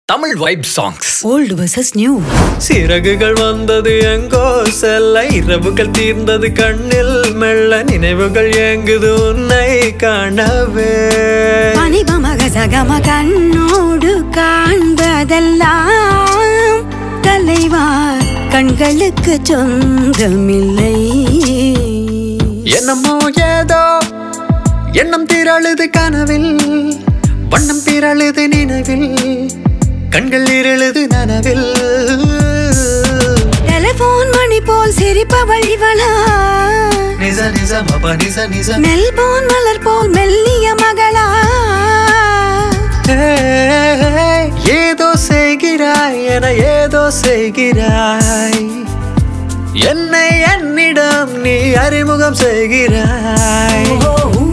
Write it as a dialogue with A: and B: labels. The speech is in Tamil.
A: Tamil vibe songs
B: old versus new
A: சிறகுகள் வந்தது எங்கோ செல்ல இரவுகள் தீர்ந்தது கண்ணில் மெல்ல நினைவுகள் ஏங்குது உன்னை காணவே
B: பனிபமக சகம கண்ணோடு காண்பதெல்லாம் தலைவா கண்களுக்கு சொந்தமில்லை
A: என்னமோ ஏதோ எண்ணம் திரழுது கனவில் வண்ணம் திரழுது நினைவில் கண்கள் இருளுது நனவில்
B: டெலிபோன் மணி போல் சிரிப்பவள் இவளா
A: நிச நிச மப நிச நிச
B: மெல்போன் மலர் போல் மெல்லிய மகளா
A: ஏய், ஏதோ செய்கிறாய் என ஏதோ செய்கிறாய் என்னை என்னிடம் நீ அறிமுகம் செய்கிறாய்
B: ஓ, ஊ,